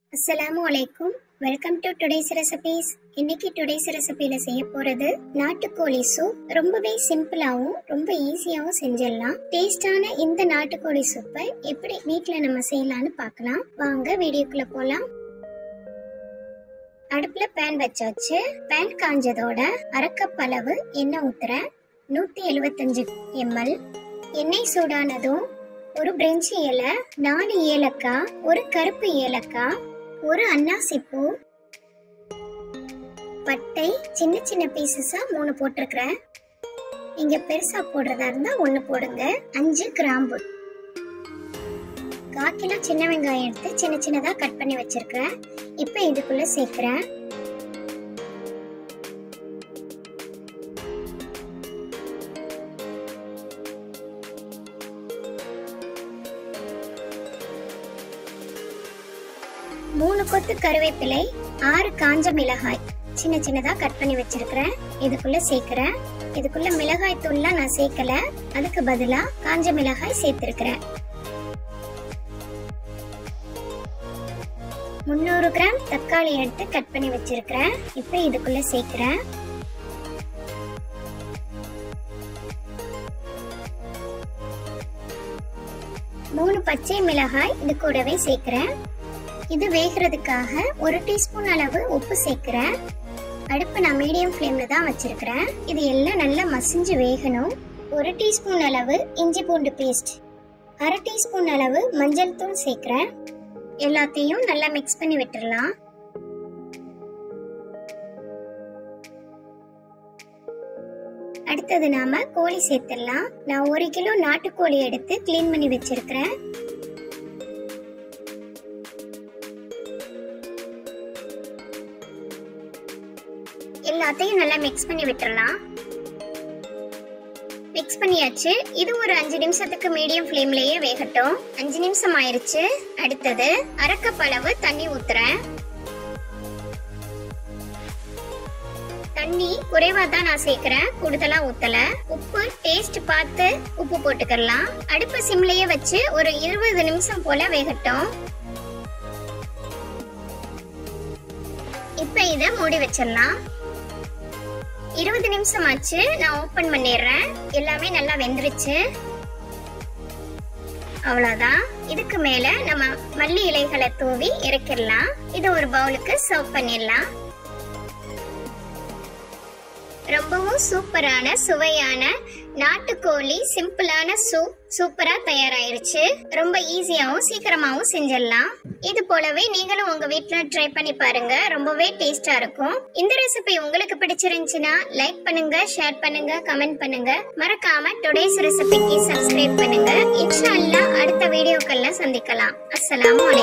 அஸ்ஸலாமு அலைக்கும் welcome to today's recipes இன்னைக்கு டுடேஸ் ரெசிபியில செய்ய போறது நாட்டுக்கோழி சூப் ரொம்பவே சிம்பிளாவும் ரொம்ப ஈஸியாவும் செஞ்சிடலாம் டேஸ்டான இந்த நாட்டுக்கோழி சூப்பை எப்படி வீட்ல நம்ம செய்யலாம்னு பார்க்கலாம் வாங்க வீடியோக்குள்ள போலாம் அடுப்புல பேன் வச்சாச்சு பேன் காஞ்சதோட அரை கப் அளவு எண்ணெய் ஊத்துறேன் நூத்தி எழுபத்தஞ்சு எம்எல் எண்ணெய் சூடானதும் ஒரு பிரெஞ்சு இலை நாலு ஏலக்காய் ஒரு கருப்பு ஏலக்காய் ஒரு அன்னாசிப்பூ பட்டை சின்ன சின்ன பீசஸா மூணு போட்டிருக்கிறேன் நீங்க பெருசா போடுறதா இருந்தா ஒண்ணு போடுங்க அஞ்சு கிராம்பு கால் கிலோ சின்ன வெங்காயம் எடுத்து சின்ன சின்னதா கட் பண்ணி வச்சிருக்கிறேன் இப்போ இதுக்குள்ள சேர்க்கிறேன் மூணு கொத்து கருவேப்பிலை ஆறு காஞ்ச மிளகாய் சின்ன சின்னதா கட் பண்ணி வச்சிருக்கிறேன் இதுக்குள்ள சேர்க்கிறேன் இதுக்குள்ள மிளகாய் தூள்லாம் நான் சேர்க்கல அதுக்கு பதிலா காஞ்ச மிளகாய் சேர்த்திருக்கிறேன் முந்நூறு கிராம் தக்காளி எடுத்து கட் பண்ணி வச்சிருக்கிறேன் இப்போ இதுக்குள்ள சேர்க்கிறேன் மூணு பச்சை மிளகாய் இது கூடவே சேர்க்கிறேன் இது வேகிறதுக்காக ஒரு டீஸ்பூன் அளவு உப்பு சேர்க்கிறேன் அடுப்பு நான் மீடியம் ஃப்ளேம்ல தான் வச்சிருக்கிறேன் இது எல்லாம் நல்லா மசிஞ்சு வேகணும் ஒரு டீஸ்பூன் அளவு இஞ்சி பூண்டு பேஸ்ட் அரை டீஸ்பூன் அளவு மஞ்சள் தூள் சேர்க்கிறேன் எல்லாத்தையும் நல்லா மிக்ஸ் பண்ணி விட்டுறலாம் அடுத்தது நாம கோழி சேர்த்துடலாம் நான் ஒரு கிலோ நாட்டுக்கோழி எடுத்து க்ளீன் பண்ணி வச்சிருக்கிறேன் எல்லாத்தையும் நல்லா மிக்ஸ் பண்ணி விட்டுறலாம் மிக்ஸ் பண்ணியாச்சு இது ஒரு அஞ்சு நிமிஷத்துக்கு மீடியம் ஃப்ளேம்லயே வேகட்டும் அஞ்சு நிமிஷம் ஆயிருச்சு அடுத்தது அரைக்கப் அளவு தண்ணி ஊத்துறேன் தண்ணி குறைவா தான் நான் சேர்க்கிறேன் கூடுதலா ஊத்தல உப்பு டேஸ்ட் பார்த்து உப்பு போட்டுக்கலாம் அடுப்பு சிம்லயே வச்சு ஒரு இருபது நிமிஷம் போல வேகட்டும் இப்ப இத மூடி வச்சிடலாம் இருபது நிமிஷம் ஆச்சு நான் ஓபன் பண்ணிடுறேன் எல்லாமே நல்லா வெந்துருச்சு அவ்வளவுதான் இதுக்கு மேல நம்ம மல்லி இலைகளை தூவி இறக்கிடலாம் இதை ஒரு பவுலுக்கு சர்வ் பண்ணிடலாம் ரொம்பவும் சூப்பரான சுவையான நாட்டுக்கோழி சிம்பிளான சூப் சூப்பரா தயாராயிருச்சு ரொம்ப ஈஸியாவும் சீக்கிரமாவும் செஞ்சிடலாம் இது போலவே நீங்களும் உங்க வீட்ல ட்ரை பண்ணி பாருங்க ரொம்பவே டேஸ்டா இருக்கும் இந்த ரெசிபி உங்களுக்கு பிடிச்சிருந்துச்சுன்னா லைக் பண்ணுங்க ஷேர் பண்ணுங்க கமெண்ட் பண்ணுங்க மறக்காம டுடேஸ் ரெசிபிக்கு சப்ஸ்கிரைப் பண்ணுங்க இன்ஷா அல்லாஹ் அடுத்த வீடியோக்கள்ல சந்திக்கலாம் அஸ்ஸலாமு அலைக்கும்